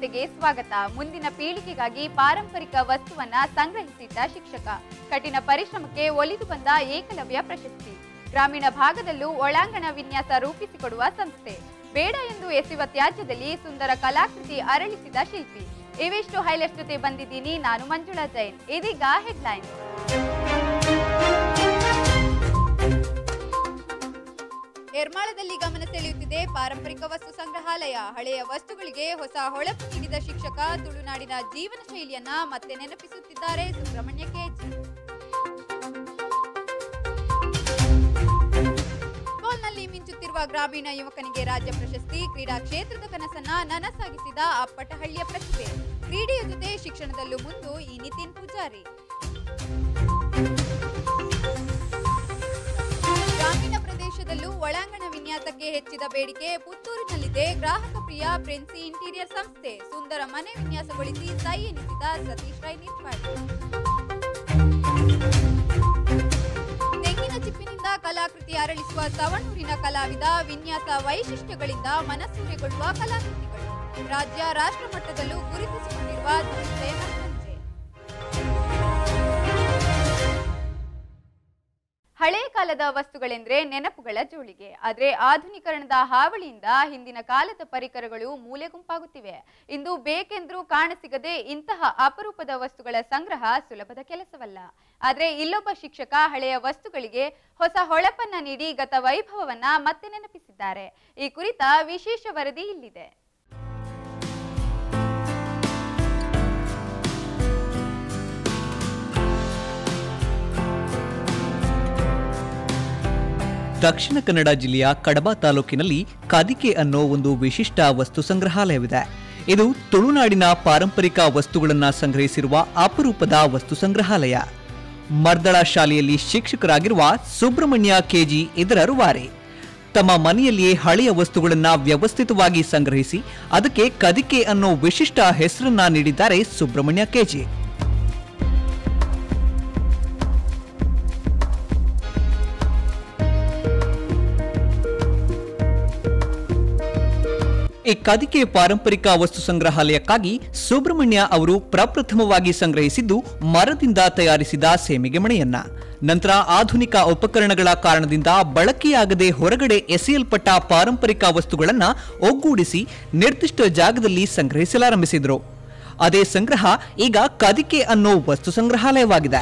ವಾರ್ತೆಗೆ ಸ್ವಾಗತ ಮುಂದಿನ ಪೀಳಿಗೆಗಾಗಿ ಪಾರಂಪರಿಕ ವಸ್ತುವನ್ನ ಸಂಗ್ರಹಿಸಿಟ್ಟ ಶಿಕ್ಷಕ ಕಠಿಣ ಪರಿಶ್ರಮಕ್ಕೆ ಒಲಿದು ಬಂದ ಏಕಲವ್ಯ ಪ್ರಶಸ್ತಿ ಗ್ರಾಮೀಣ ಭಾಗದಲ್ಲೂ ಒಳಾಂಗಣ ವಿನ್ಯಾಸ ರೂಪಿಸಿಕೊಡುವ ಸಂಸ್ಥೆ ಬೇಡ ಎಂದು ಎಸೆಯುವ ತ್ಯಾಜ್ಯದಲ್ಲಿ ಸುಂದರ ಕಲಾಕೃತಿ ಅರಳಿಸಿದ ಶಿಲ್ಪಿ ಇವಿಷ್ಟು ಹೈಲೈಟ್ಸ್ ಜೊತೆ ಬಂದಿದ್ದೀನಿ ನಾನು ಮಂಜುಳಾ ಜೈನ್ ಇದೀಗ ಹೆಡ್ಲೈನ್ ಎರ್ಮಾಳದಲ್ಲಿ ಗಮನ ಸೆಳೆಯುತ್ತಿದೆ ಪಾರಂಪರಿಕ ವಸ್ತು ಸಂಗ್ರಹಾಲಯ ಹಳೆಯ ವಸ್ತುಗಳಿಗೆ ಹೊಸ ಹೊಳಪು ನೀಡಿದ ಶಿಕ್ಷಕ ತುಳುನಾಡಿನ ಜೀವನ ಶೈಲಿಯನ್ನ ಮತ್ತೆ ನೆನಪಿಸುತ್ತಿದ್ದಾರೆ ಸುಬ್ರಹ್ಮಣ್ಯ ಕೆಜಿ ಫುಟ್ಬಾಲ್ನಲ್ಲಿ ಮಿಂಚುತ್ತಿರುವ ಗ್ರಾಮೀಣ ಯುವಕನಿಗೆ ರಾಜ್ಯ ಪ್ರಶಸ್ತಿ ಕ್ರೀಡಾ ಕ್ಷೇತ್ರದ ಕನಸನ್ನ ನನಸಾಗಿಸಿದ ಅಪ್ಪಟಹಳ್ಳಿಯ ಪ್ರತಿಭೆ ಕ್ರೀಡೆಯ ಜೊತೆ ಶಿಕ್ಷಣದಲ್ಲೂ ಮುಂದು ಈ ನಿತಿನ್ ಪೂಜಾರಿ ಗ್ರಾಮೀಣ ಪ್ರದೇಶದಲ್ಲೂ ಒಳಾಂಗಣ ವಿನ್ಯಾಸಕ್ಕೆ ಹೆಚ್ಚಿದ ಬೇಡಿಕೆ ಪುತ್ತೂರಿನಲ್ಲಿದೆ ಗ್ರಾಹಕ ಪ್ರಿಯ ಪ್ರಿನ್ಸಿ ಇಂಟೀರಿಯರ್ ಸಂಸ್ಥೆ ಸುಂದರ ಮನೆ ವಿನ್ಯಾಸಗೊಳಿಸಿ ಸೈ ಎನಿಸಿದ ಸತೀಶ್ ರೈ ನಿರ್ಪಾಡಿ ತೆಂಗಿನ ಚಿಪ್ಪಿನಿಂದ ಕಲಾಕೃತಿ ಅರಳಿಸುವ ಸವಣೂರಿನ ಕಲಾವಿದ ವಿನ್ಯಾಸ ವೈಶಿಷ್ಟ್ಯಗಳಿಂದ ಮನಸೂರೆಗೊಳ್ಳುವ ಕಲಾಕೃತಿಗಳು ರಾಜ್ಯ ರಾಷ್ಟ್ರ ಮಟ್ಟದಲ್ಲೂ ಗುರುತಿಸಿಕೊಂಡಿರುವ ದುರ್ಜಯ ಸಂಜೆ ಹಳೆ ಕಾಲದ ವಸ್ತುಗಳೆಂದ್ರೆ ನೆನಪುಗಳ ಜೋಳಿಗೆ ಆದ್ರೆ ಆಧುನೀಕರಣದ ಹಾವಳಿಯಿಂದ ಹಿಂದಿನ ಕಾಲದ ಪರಿಕರಗಳು ಮೂಲೆ ಗುಂಪಾಗುತ್ತಿವೆ ಇಂದು ಬೇಕೆಂದ್ರೂ ಕಾಣಸಿಗದೆ ಇಂತಹ ಅಪರೂಪದ ವಸ್ತುಗಳ ಸಂಗ್ರಹ ಸುಲಭದ ಕೆಲಸವಲ್ಲ ಆದ್ರೆ ಇಲ್ಲೊಬ್ಬ ಶಿಕ್ಷಕ ಹಳೆಯ ವಸ್ತುಗಳಿಗೆ ಹೊಸ ಹೊಳಪನ್ನ ನೀಡಿ ಗತ ವೈಭವವನ್ನ ಮತ್ತೆ ನೆನಪಿಸಿದ್ದಾರೆ ಈ ಕುರಿತ ವಿಶೇಷ ವರದಿ ಇಲ್ಲಿದೆ ದಕ್ಷಿಣ ಕನ್ನಡ ಜಿಲ್ಲೆಯ ಕಡಬ ತಾಲೂಕಿನಲ್ಲಿ ಕದಿಕೆ ಅನ್ನೋ ಒಂದು ವಿಶಿಷ್ಟ ವಸ್ತು ಸಂಗ್ರಹಾಲಯವಿದೆ ಇದು ತುಳುನಾಡಿನ ಪಾರಂಪರಿಕ ವಸ್ತುಗಳನ್ನು ಸಂಗ್ರಹಿಸಿರುವ ಅಪರೂಪದ ವಸ್ತು ಸಂಗ್ರಹಾಲಯ ಮರ್ದಳ ಶಾಲೆಯಲ್ಲಿ ಶಿಕ್ಷಕರಾಗಿರುವ ಸುಬ್ರಹ್ಮಣ್ಯ ಕೆಜಿ ಇದರ ರೂವಾರಿ ತಮ್ಮ ಮನೆಯಲ್ಲಿಯೇ ಹಳೆಯ ವಸ್ತುಗಳನ್ನು ವ್ಯವಸ್ಥಿತವಾಗಿ ಸಂಗ್ರಹಿಸಿ ಅದಕ್ಕೆ ಕದಿಕೆ ಅನ್ನೋ ವಿಶಿಷ್ಟ ಹೆಸರನ್ನ ನೀಡಿದ್ದಾರೆ ಸುಬ್ರಹ್ಮಣ್ಯ ಕೆಜಿ ಈ ಕದಿಕೆ ಪಾರಂಪರಿಕ ವಸ್ತು ಸಂಗ್ರಹಾಲಯಕ್ಕಾಗಿ ಸುಬ್ರಹ್ಮಣ್ಯ ಅವರು ಪ್ರಪ್ರಥಮವಾಗಿ ಸಂಗ್ರಹಿಸಿದ್ದು ಮರದಿಂದ ತಯಾರಿಸಿದ ಸೇಮಿಗೆ ಮಣೆಯನ್ನ ನಂತರ ಆಧುನಿಕ ಉಪಕರಣಗಳ ಕಾರಣದಿಂದ ಬಳಕೆಯಾಗದೆ ಹೊರಗಡೆ ಎಸೆಯಲ್ಪಟ್ಟ ಪಾರಂಪರಿಕ ವಸ್ತುಗಳನ್ನ ಒಗ್ಗೂಡಿಸಿ ನಿರ್ದಿಷ್ಟ ಜಾಗದಲ್ಲಿ ಸಂಗ್ರಹಿಸಲಾರಂಭಿಸಿದ್ರು ಅದೇ ಸಂಗ್ರಹ ಈಗ ಕದಿಕೆ ಅನ್ನೋ ವಸ್ತು ಸಂಗ್ರಹಾಲಯವಾಗಿದೆ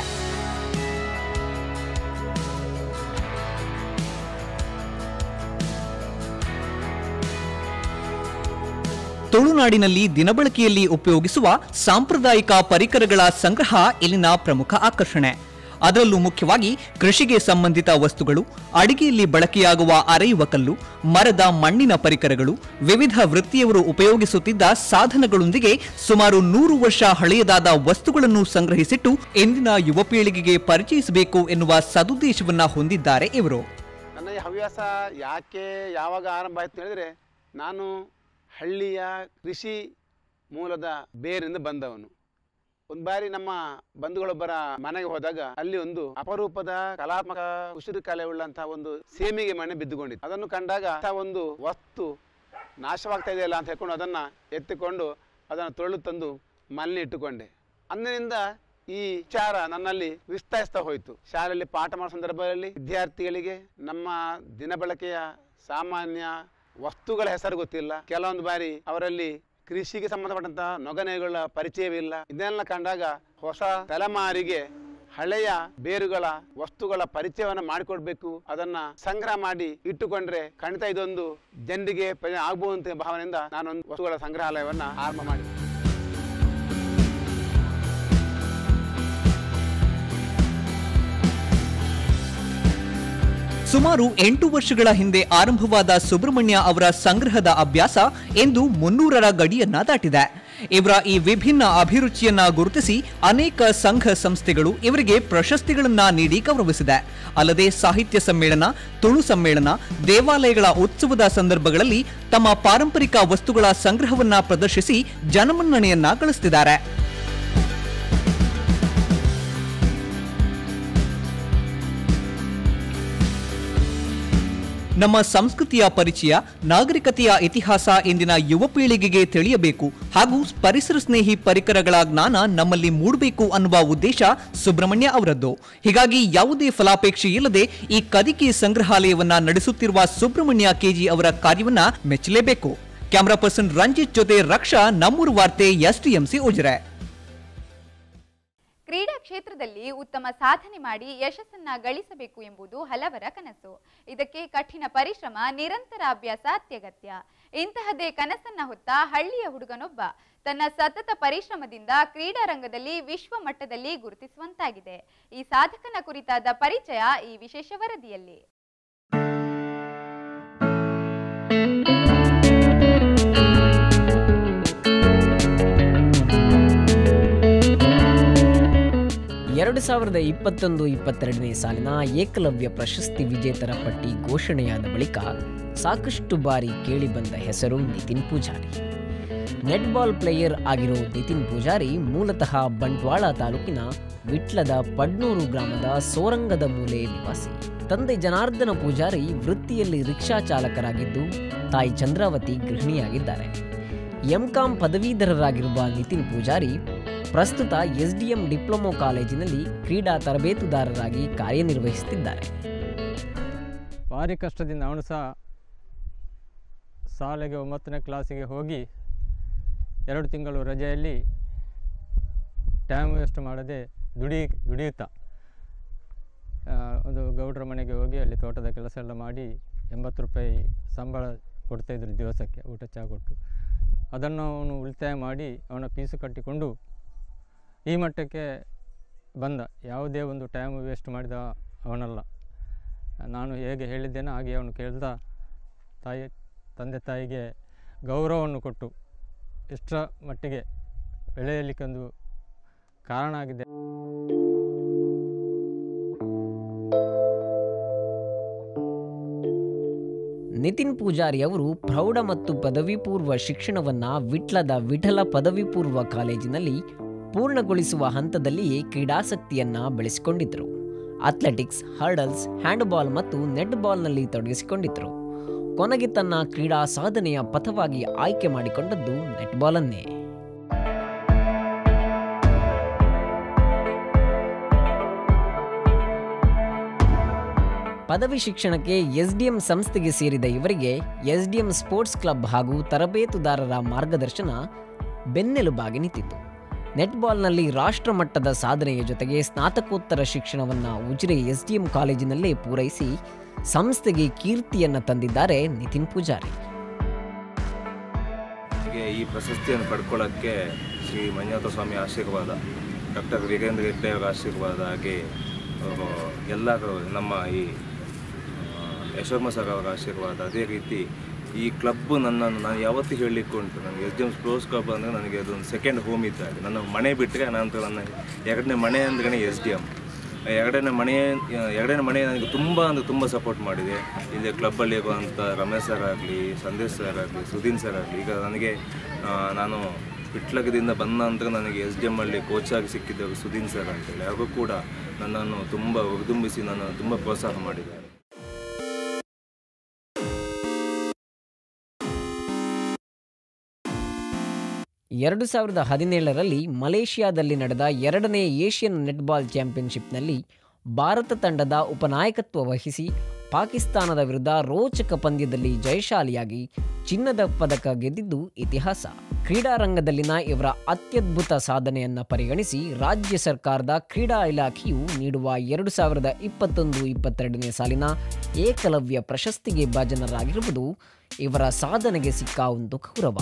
ತುಳುನಾಡಿನಲ್ಲಿ ದಿನಬಳಕೆಯಲ್ಲಿ ಉಪಯೋಗಿಸುವ ಸಾಂಪ್ರದಾಯಿಕ ಪರಿಕರಗಳ ಸಂಗ್ರಹ ಇಲ್ಲಿನ ಪ್ರಮುಖ ಆಕರ್ಷಣೆ ಅದರಲ್ಲೂ ಮುಖ್ಯವಾಗಿ ಕೃಷಿಗೆ ಸಂಬಂಧಿತ ವಸ್ತುಗಳು ಅಡಿಗೆಯಲ್ಲಿ ಬಳಕೆಯಾಗುವ ಅರೆಯುವ ಕಲ್ಲು ಮರದ ಮಣ್ಣಿನ ಪರಿಕರಗಳು ವಿವಿಧ ವೃತ್ತಿಯವರು ಉಪಯೋಗಿಸುತ್ತಿದ್ದ ಸಾಧನಗಳೊಂದಿಗೆ ಸುಮಾರು ನೂರು ವರ್ಷ ಹಳೆಯದಾದ ವಸ್ತುಗಳನ್ನು ಸಂಗ್ರಹಿಸಿಟ್ಟು ಇಂದಿನ ಯುವ ಪೀಳಿಗೆಗೆ ಪರಿಚಯಿಸಬೇಕು ಎನ್ನುವ ಸದುದ್ದೇಶವನ್ನ ಹೊಂದಿದ್ದಾರೆ ಇವರು ನನ್ನ ಈ ಹವ್ಯಾಸ ಯಾಕೆ ಯಾವಾಗ ಆರಂಭ ಆಯ್ತು ಹೇಳಿದ್ರೆ ನಾನು ಹಳ್ಳಿಯ ಕೃಷಿ ಮೂಲದ ಬೇರಿಂದ ಬಂದವನು ಒಂದು ಬಾರಿ ನಮ್ಮ ಬಂಧುಗಳೊಬ್ಬರ ಮನೆಗೆ ಹೋದಾಗ ಅಲ್ಲಿ ಒಂದು ಅಪರೂಪದ ಕಲಾತ್ಮಕ ಉಸಿರು ಕಲೆ ಉಳ್ಳಂತಹ ಒಂದು ಸೇಮಿಗೆ ಮನೆ ಬಿದ್ದುಕೊಂಡಿತ್ತು ಅದನ್ನು ಕಂಡಾಗ ಆ ಒಂದು ವಸ್ತು ನಾಶವಾಗ್ತಾ ಇದೆಯಲ್ಲ ಅಂತ ಹೇಳ್ಕೊಂಡು ಅದನ್ನ ಎತ್ತಿಕೊಂಡು ಅದನ್ನು ತೊಳೆದು ತಂದು ಮನೆಯಲ್ಲಿ ಇಟ್ಟುಕೊಂಡೆ ಅಂದಿನಿಂದ ಈ ವಿಚಾರ ನನ್ನಲ್ಲಿ ವಿಸ್ತರಿಸ್ತಾ ಹೋಯಿತು ಶಾಲೆಯಲ್ಲಿ ಪಾಠ ಮಾಡೋ ಸಂದರ್ಭದಲ್ಲಿ ವಿದ್ಯಾರ್ಥಿಗಳಿಗೆ ನಮ್ಮ ದಿನಬಳಕೆಯ ಸಾಮಾನ್ಯ ವಸ್ತುಗಳ ಹೆಸರು ಗೊತ್ತಿಲ್ಲ ಕೆಲವೊಂದು ಬಾರಿ ಅವರಲ್ಲಿ ಕೃಷಿಗೆ ಸಂಬಂಧಪಟ್ಟಂತಹ ನೊಗನೆಗಳ ಪರಿಚಯವಿಲ್ಲ ಇದನ್ನೆಲ್ಲ ಕಂಡಾಗ ಹೊಸ ತಲೆಮಾರಿಗೆ ಹಳೆಯ ಬೇರುಗಳ ವಸ್ತುಗಳ ಪರಿಚಯವನ್ನು ಮಾಡಿಕೊಡ್ಬೇಕು ಅದನ್ನ ಸಂಗ್ರಹ ಮಾಡಿ ಇಟ್ಟುಕೊಂಡ್ರೆ ಖಂಡಿತ ಇದೊಂದು ಜನರಿಗೆ ಪ್ರಯೋಜನ ಆಗ್ಬೋದು ಅಂತ ಭಾವನೆಯಿಂದ ನಾನೊಂದು ವಸ್ತುಗಳ ಸಂಗ್ರಹಾಲಯವನ್ನ ಆರಂಭ ಮಾಡಿದೆ ಸುಮಾರು ಎಂಟು ವರ್ಷಗಳ ಹಿಂದೆ ಆರಂಭವಾದ ಸುಬ್ರಹ್ಮಣ್ಯ ಅವರ ಸಂಗ್ರಹದ ಅಭ್ಯಾಸ ಎಂದು ಮುನ್ನೂರರ ಗಡಿಯನ್ನ ದಾಟಿದೆ ಇವರ ಈ ವಿಭಿನ್ನ ಅಭಿರುಚಿಯನ್ನ ಗುರುತಿಸಿ ಅನೇಕ ಸಂಘ ಸಂಸ್ಥೆಗಳು ಇವರಿಗೆ ಪ್ರಶಸ್ತಿಗಳನ್ನ ನೀಡಿ ಗೌರವಿಸಿದೆ ಅಲ್ಲದೆ ಸಾಹಿತ್ಯ ಸಮ್ಮೇಳನ ತುಳು ಸಮ್ಮೇಳನ ದೇವಾಲಯಗಳ ಉತ್ಸವದ ಸಂದರ್ಭಗಳಲ್ಲಿ ತಮ್ಮ ಪಾರಂಪರಿಕ ವಸ್ತುಗಳ ಸಂಗ್ರಹವನ್ನ ಪ್ರದರ್ಶಿಸಿ ಜನಮನ್ನಣೆಯನ್ನ ಗಳಿಸುತ್ತಿದ್ದಾರೆ ನಮ್ಮ ಸಂಸ್ಕೃತಿಯ ಪರಿಚಯ ನಾಗರಿಕತೆಯ ಇತಿಹಾಸ ಇಂದಿನ ಯುವ ಪೀಳಿಗೆಗೆ ತಿಳಿಯಬೇಕು ಹಾಗೂ ಪರಿಸರ ಸ್ನೇಹಿ ಪರಿಕರಗಳ ಜ್ಞಾನ ನಮ್ಮಲ್ಲಿ ಮೂಡಬೇಕು ಅನ್ನುವ ಉದ್ದೇಶ ಸುಬ್ರಹ್ಮಣ್ಯ ಅವರದ್ದು ಹೀಗಾಗಿ ಯಾವುದೇ ಫಲಾಪೇಕ್ಷೆ ಇಲ್ಲದೆ ಈ ಕದಿಕೆ ಸಂಗ್ರಹಾಲಯವನ್ನ ನಡೆಸುತ್ತಿರುವ ಸುಬ್ರಹ್ಮಣ್ಯ ಕೆಜಿ ಅವರ ಕಾರ್ಯವನ್ನ ಮೆಚ್ಚಲೇಬೇಕು ಕ್ಯಾಮರಾ ಪರ್ಸನ್ ರಂಜಿತ್ ಜೊತೆ ರಕ್ಷಾ ನಮ್ಮೂರು ವಾರ್ತೆ ಎಸ್ಟಿಎಂಸಿ ಉಜಿರೆ ಕ್ರೀಡಾ ಕ್ಷೇತ್ರದಲ್ಲಿ ಉತ್ತಮ ಸಾಧನೆ ಮಾಡಿ ಯಶಸ್ಸನ್ನ ಗಳಿಸಬೇಕು ಎಂಬುದು ಹಲವರ ಕನಸು ಇದಕ್ಕೆ ಕಠಿಣ ಪರಿಶ್ರಮ ನಿರಂತರ ಅಭ್ಯಾಸ ಅತ್ಯಗತ್ಯ ಇಂತಹದೇ ಕನಸನ್ನ ಹೊತ್ತ ಹಳ್ಳಿಯ ಹುಡುಗನೊಬ್ಬ ತನ್ನ ಸತತ ಪರಿಶ್ರಮದಿಂದ ಕ್ರೀಡಾ ರಂಗದಲ್ಲಿ ವಿಶ್ವ ಮಟ್ಟದಲ್ಲಿ ಗುರುತಿಸುವಂತಾಗಿದೆ ಈ ಸಾಧಕನ ಕುರಿತಾದ ಪರಿಚಯ ಈ ವಿಶೇಷ ವರದಿಯಲ್ಲಿ ಎರಡು ಸಾವಿರದ ಇಪ್ಪತ್ತೊಂದು ಇಪ್ಪತ್ತೆರಡನೇ ಸಾಲಿನ ಏಕಲವ್ಯ ಪ್ರಶಸ್ತಿ ವಿಜೇತರ ಪಟ್ಟಿ ಘೋಷಣೆಯಾದ ಬಳಿಕ ಸಾಕಷ್ಟು ಬಾರಿ ಕೇಳಿಬಂದ ಹೆಸರು ನಿತಿನ್ ಪೂಜಾರಿ ನೆಟ್ಬಾಲ್ ಪ್ಲೇಯರ್ ಆಗಿರೋ ನಿತಿನ್ ಪೂಜಾರಿ ಮೂಲತಃ ಬಂಟ್ವಾಳ ತಾಲೂಕಿನ ವಿಟ್ಲದ ಪಡ್ನೂರು ಗ್ರಾಮದ ಸೋರಂಗದ ಮೂಲೆ ನಿವಾಸಿ ತಂದೆ ಜನಾರ್ದನ ಪೂಜಾರಿ ವೃತ್ತಿಯಲ್ಲಿ ರಿಕ್ಷಾ ಚಾಲಕರಾಗಿದ್ದು ತಾಯಿ ಚಂದ್ರಾವತಿ ಗೃಹಿಣಿಯಾಗಿದ್ದಾರೆ ಎಂಕಾಂ ಪದವೀಧರರಾಗಿರುವ ನಿತಿನ್ ಪೂಜಾರಿ ಪ್ರಸ್ತುತ ಎಸ್ಡಿಎಂ ಡಿಪ್ಲೊಮೊ ಕಾಲೇಜಿನಲ್ಲಿ ಕ್ರೀಡಾ ತರಬೇತುದಾರರಾಗಿ ಕಾರ್ಯನಿರ್ವಹಿಸುತ್ತಿದ್ದಾರೆ ಭಾರಿ ಕಷ್ಟದಿಂದ ಅವನು ಸಹ ಶಾಲೆಗೆ ಒಂಬತ್ತನೇ ಕ್ಲಾಸಿಗೆ ಹೋಗಿ ಎರಡು ತಿಂಗಳು ರಜೆಯಲ್ಲಿ ಟೈಮ್ ವೇಸ್ಟ್ ಮಾಡದೆ ದುಡಿ ದುಡಿಯುತ್ತಾ ಆ, ಒಂದು ಗೌಡ್ರ ಮನೆಗೆ ಹೋಗಿ ಅಲ್ಲಿ ತೋಟದ ಕೆಲಸ ಎಲ್ಲ ಮಾಡಿ ಎಂಬತ್ತು ರೂಪಾಯಿ ಸಂಬಳ ಕೊಡ್ತಾಯಿದ್ರು ದಿವಸಕ್ಕೆ ಊಟ ಚಹಾ ಕೊಟ್ಟು ಅದನ್ನು ಅವನು ಉಳಿತಾಯ ಮಾಡಿ ಅವನ ಫೀಸು ಕಟ್ಟಿಕೊಂಡು ಈ ಮಟ್ಟಕ್ಕೆ ಬಂದ ಯಾವುದೇ ಒಂದು ಟೈಮ್ ವೇಸ್ಟ್ ಮಾಡಿದ ಅವನಲ್ಲ ನಾನು ಹೇಗೆ ಹೇಳಿದ್ದೇನೆ ಹಾಗೆ ಅವನು ಕೇಳ್ದ ತಾಯಿ ತಂದೆ ತಾಯಿಗೆ ಗೌರವವನ್ನು ಕೊಟ್ಟು ಇಷ್ಟರ ಮಟ್ಟಿಗೆ ಬೆಳೆಯಲಿಕ್ಕೊಂದು ಕಾರಣ ಆಗಿದೆ ನಿತಿನ್ ಪೂಜಾರಿ ಅವರು ಪ್ರೌಢ ಮತ್ತು ಪದವಿ ಪೂರ್ವ ಶಿಕ್ಷಣವನ್ನ ವಿಟ್ಲದ ವಿಠಲ ಪದವಿ ಪೂರ್ವ ಕಾಲೇಜಿನಲ್ಲಿ ಪೂರ್ಣಗೊಳಿಸುವ ಹಂತದಲ್ಲಿಯೇ ಕ್ರೀಡಾಸಕ್ತಿಯನ್ನ ಬೆಳೆಸಿಕೊಂಡಿದ್ದರು ಅಥ್ಲೆಟಿಕ್ಸ್ ಹರ್ಡಲ್ಸ್ ಹ್ಯಾಂಡ್ಬಾಲ್ ಮತ್ತು ನೆಟ್ ಬಾಲ್ನಲ್ಲಿ ತೊಡಗಿಸಿಕೊಂಡಿದ್ದರು ಕೊನೆಗೆ ತನ್ನ ಕ್ರೀಡಾ ಸಾಧನೆಯ ಪಥವಾಗಿ ಆಯ್ಕೆ ಮಾಡಿಕೊಂಡದ್ದು ನೆಟ್ಬಾಲನ್ನೇ ಪದವಿ ಶಿಕ್ಷಣಕ್ಕೆ ಎಸ್ಡಿಎಂ ಸಂಸ್ಥೆಗೆ ಸೇರಿದ ಇವರಿಗೆ ಎಸ್ಡಿಎಂ ಸ್ಪೋರ್ಟ್ಸ್ ಕ್ಲಬ್ ಹಾಗೂ ತರಬೇತುದಾರರ ಮಾರ್ಗದರ್ಶನ ಬೆನ್ನೆಲುಬಾಗಿ ನಿಂತಿತ್ತು ನೆಟ್ಬಾಲ್ನಲ್ಲಿ ರಾಷ್ಟ್ರಮಟ್ಟದ ಸಾಧನೆಯ ಜೊತೆಗೆ ಸ್ನಾತಕೋತ್ತರ ಶಿಕ್ಷಣವನ್ನ ಉಜಿರೆ ಎಸ್ಡಿಎಂ ಕಾಲೇಜಿನಲ್ಲೇ ಪೂರೈಸಿ ಸಂಸ್ಥೆಗೆ ಕೀರ್ತಿಯನ್ನ ತಂದಿದ್ದಾರೆ ನಿತಿನ್ ಪೂಜಾರಿ ಹೀಗೆ ಈ ಪ್ರಶಸ್ತಿಯನ್ನು ಪಡ್ಕೊಳ್ಳೋಕ್ಕೆ ಶ್ರೀ ಮಂಜುನಾಥ ಸ್ವಾಮಿ ಆಶೀರ್ವಾದ ಡಾಕ್ಟರ್ ವೀರೇಂದ್ರ ಹೆಗ್ಡೆ ಅವರ ಆಶೀರ್ವಾದ ಹಾಗೆ ಅವರು ಎಲ್ಲ ನಮ್ಮ ಈ ಆ, ಯಶೋರ್ಮ ಸರ್ ಅವರ ಆಶೀರ್ವಾದ ಅದೇ ರೀತಿ ಈ ಕ್ಲಬ್ ನನ್ನನ್ನು ನಾನು ಯಾವತ್ತೂ ಹೇಳಲಿಕ್ಕೆ ಉಂಟು ನನಗೆ S D M sports club ಅಂದರೆ ನನಗೆ ಅದೊಂದು ಸೆಕೆಂಡ್ ಹೋಮ್ ಇದ್ದಾಗ ನನ್ನ ಮನೆ ಬಿಟ್ಟರೆ ನಂತರ ನನ್ನ ಎರಡನೇ ಮನೆ ಅಂದ್ರೆ ಎಸ್ ಡಿ ಎಮ್ ಎರಡನೇ ಮನೆ ಎರಡನೇ ಮನೆ ನನಗೆ ತುಂಬ ಅಂದರೆ ತುಂಬ ಸಪೋರ್ಟ್ ಮಾಡಿದೆ ಇಲ್ಲಿ ಕ್ಲಬ್ಬಲ್ಲಿ ಇರುವಂಥ ರಮೇಶ್ ಸರ್ ಆಗಲಿ ಸಂದೇಶ್ ಸರ್ ಆಗಲಿ ಸುದೀನ್ ಸರ್ ಆಗಲಿ ಈಗ ನನಗೆ ಆ, ನಾನು ವಿಟ್ಲಗದಿಂದ ಬಂದ ನಂತರ ನನಗೆ ಎಸ್ ಡಿ ಎಮ್ಮಲ್ಲಿ ಕೋಚ್ ಆಗಿ ಸಿಕ್ಕಿದ್ದರು ಸುದೀನ್ ಸರ್ ಅಂತೇಳಿ ಹಾಗೂ ಕೂಡ ನನ್ನನ್ನು ತುಂಬ ಹುರಿದುಂಬಿಸಿ ನನ್ನನ್ನು ತುಂಬ ಪ್ರೋತ್ಸಾಹ ಮಾಡಿದ್ದಾರೆ ಎರಡು ಸಾವಿರದ ಹದಿನೇಳರಲ್ಲಿ ಮಲೇಷಿಯಾದಲ್ಲಿ ನಡೆದ ಎರಡನೇ ಏಷ್ಯನ್ ನೆಟ್ಬಾಲ್ ಚಾಂಪಿಯನ್ಶಿಪ್ನಲ್ಲಿ ಭಾರತ ತಂಡದ ಉಪನಾಯಕತ್ವ ವಹಿಸಿ ಪಾಕಿಸ್ತಾನದ ವಿರುದ್ಧ ರೋಚಕ ಪಂದ್ಯದಲ್ಲಿ ಜಯಶಾಲಿಯಾಗಿ ಚಿನ್ನದ ಪದಕ ಗೆದ್ದಿದ್ದು ಇತಿಹಾಸ ಕ್ರೀಡಾರಂಗದಲ್ಲಿನ ಇವರ ಅತ್ಯದ್ಭುತ ಸಾಧನೆಯನ್ನ ಪರಿಗಣಿಸಿ ರಾಜ್ಯ ಸರ್ಕಾರದ ಕ್ರೀಡಾ ಇಲಾಖೆಯು ನೀಡುವ ಎರಡು ಸಾವಿರದ ಇಪ್ಪತ್ತೊಂದು ಇಪ್ಪತ್ತೆರಡನೇ ಸಾಲಿನ ಏಕಲವ್ಯ ಪ್ರಶಸ್ತಿಗೆ ಭಾಜನರಾಗಿರುವುದು ಇವರ ಸಾಧನೆಗೆ ಸಿಕ್ಕ ಒಂದು ಗೌರವ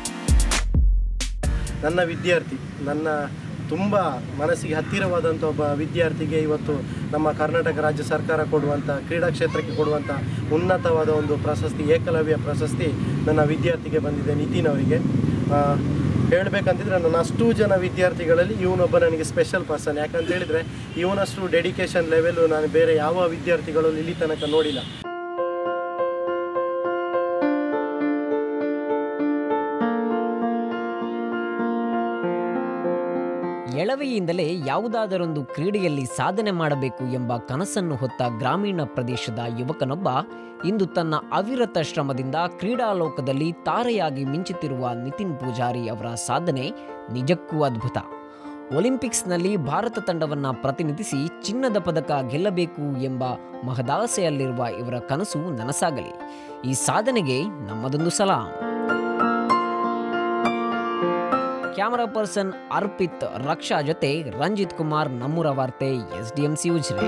ನನ್ನ ವಿದ್ಯಾರ್ಥಿ ನನ್ನ ತುಂಬ ಮನಸ್ಸಿಗೆ ಹತ್ತಿರವಾದಂಥ ಒಬ್ಬ ವಿದ್ಯಾರ್ಥಿಗೆ ಇವತ್ತು ನಮ್ಮ ಕರ್ನಾಟಕ ರಾಜ್ಯ ಸರ್ಕಾರ ಕೊಡುವಂಥ ಕ್ರೀಡಾ ಕ್ಷೇತ್ರಕ್ಕೆ ಕೊಡುವಂಥ ಉನ್ನತವಾದ ಒಂದು ಪ್ರಶಸ್ತಿ ಏಕಲವ್ಯ ಪ್ರಶಸ್ತಿ ನನ್ನ ವಿದ್ಯಾರ್ಥಿಗೆ ಬಂದಿದೆ ನಿತಿನ್ ಅವರಿಗೆ ಆ, ಹೇಳ್ಬೇಕಂತಿದ್ರೆ ನನ್ನ ಅಷ್ಟೂ ಜನ ವಿದ್ಯಾರ್ಥಿಗಳಲ್ಲಿ ಇವನೊಬ್ಬ ನನಗೆ ಸ್ಪೆಷಲ್ ಪರ್ಸನ್ ಯಾಕಂತ ಹೇಳಿದರೆ ಇವನಷ್ಟು ಡೆಡಿಕೇಶನ್ ಲೆವೆಲು ನಾನು ಬೇರೆ ಯಾವ ವಿದ್ಯಾರ್ಥಿಗಳಲ್ಲಿ ಇಲ್ಲಿ ತನಕ ನೋಡಿಲ್ಲ ಎಳ ಎಳವೆಯಿಂದಲೇ ಯಾವುದಾದರೊಂದು ಕ್ರೀಡೆಯಲ್ಲಿ ಸಾಧನೆ ಮಾಡಬೇಕು ಎಂಬ ಕನಸನ್ನು ಹೊತ್ತ ಗ್ರಾಮೀಣ ಪ್ರದೇಶದ ಯುವಕನೊಬ್ಬ ಇಂದು ತನ್ನ ಅವಿರತ ಶ್ರಮದಿಂದ ಕ್ರೀಡಾಲೋಕದಲ್ಲಿ ತಾರೆಯಾಗಿ ಮಿಂಚುತ್ತಿರುವ ನಿತಿನ್ ಪೂಜಾರಿ ಅವರ ಸಾಧನೆ ನಿಜಕ್ಕೂ ಅದ್ಭುತ ಒಲಿಂಪಿಕ್ಸ್ನಲ್ಲಿ ಭಾರತ ತಂಡವನ್ನು ಪ್ರತಿನಿಧಿಸಿ ಚಿನ್ನದ ಪದಕ ಗೆಲ್ಲಬೇಕು ಎಂಬ ಮಹದಾಸೆಯಲ್ಲಿರುವ ಇವರ ಕನಸು ನನಸಾಗಲಿ ಈ ಸಾಧನೆಗೆ ನಮ್ಮದೊಂದು ಸಲಾಂ ಕ್ಯಾಮರಾ ಪರ್ಸನ್ ಅರ್ಪಿತ್ ರಕ್ಷಾ ಜೊತೆ ರಂಜಿತ್ ಕುಮಾರ್ ನಮ್ಮೂರ ವಾರ್ತೆ S D M C Ujire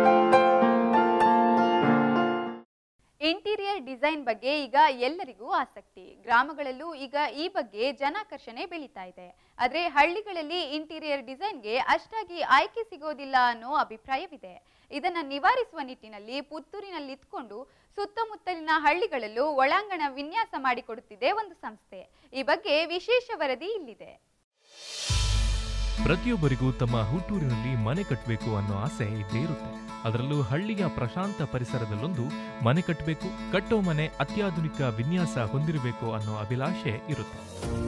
interior design ಬಗ್ಗೆ ಈಗ ಎಲ್ಲರಿಗೂ ಆಸಕ್ತಿ ಗ್ರಾಮಗಳಲ್ಲೂ ಈಗ ಈ ಬಗ್ಗೆ ಜನಾಕರ್ಷಣೆ ಬೆಳೀತಾ ಇದೆ ಆದ್ರೆ ಹಳ್ಳಿಗಳಲ್ಲಿ ಇಂಟೀರಿಯರ್ ಡಿಸೈನ್ಗೆ ಅಷ್ಟಾಗಿ ಆಯ್ಕೆ ಸಿಗೋದಿಲ್ಲ ಅನ್ನೋ ಅಭಿಪ್ರಾಯವಿದೆ ಇದನ್ನ ನಿವಾರಿಸುವ ನಿಟ್ಟಿನಲ್ಲಿ ಪುತ್ತೂರಿನಲ್ಲಿ ಇತ್ಕೊಂಡು ಸುತ್ತಮುತ್ತಲಿನ ಹಳ್ಳಿಗಳಲ್ಲೂ ಒಳಾಂಗಣ ವಿನ್ಯಾಸ ಮಾಡಿಕೊಡುತ್ತಿದೆ ಒಂದು ಸಂಸ್ಥೆ ಈ ಬಗ್ಗೆ ವಿಶೇಷ ವರದಿ ಇಲ್ಲಿದೆ ಪ್ರತಿಯೊಬ್ಬರಿಗೂ ತಮ್ಮ ಹುಟ್ಟೂರಿನಲ್ಲಿ ಮನೆ ಕಟ್ಟಬೇಕು ಅನ್ನೋ ಆಸೆ ಇದ್ದೇ ಇರುತ್ತೆ ಅದರಲ್ಲೂ ಹಳ್ಳಿಯ ಪ್ರಶಾಂತ ಪರಿಸರದಲ್ಲೊಂದು ಮನೆ ಕಟ್ಟಬೇಕು ಕಟ್ಟೋ ಮನೆ ಅತ್ಯಾಧುನಿಕ ವಿನ್ಯಾಸ ಹೊಂದಿರಬೇಕು ಅನ್ನೋ ಅಭಿಲಾಷೆ ಇರುತ್ತೆ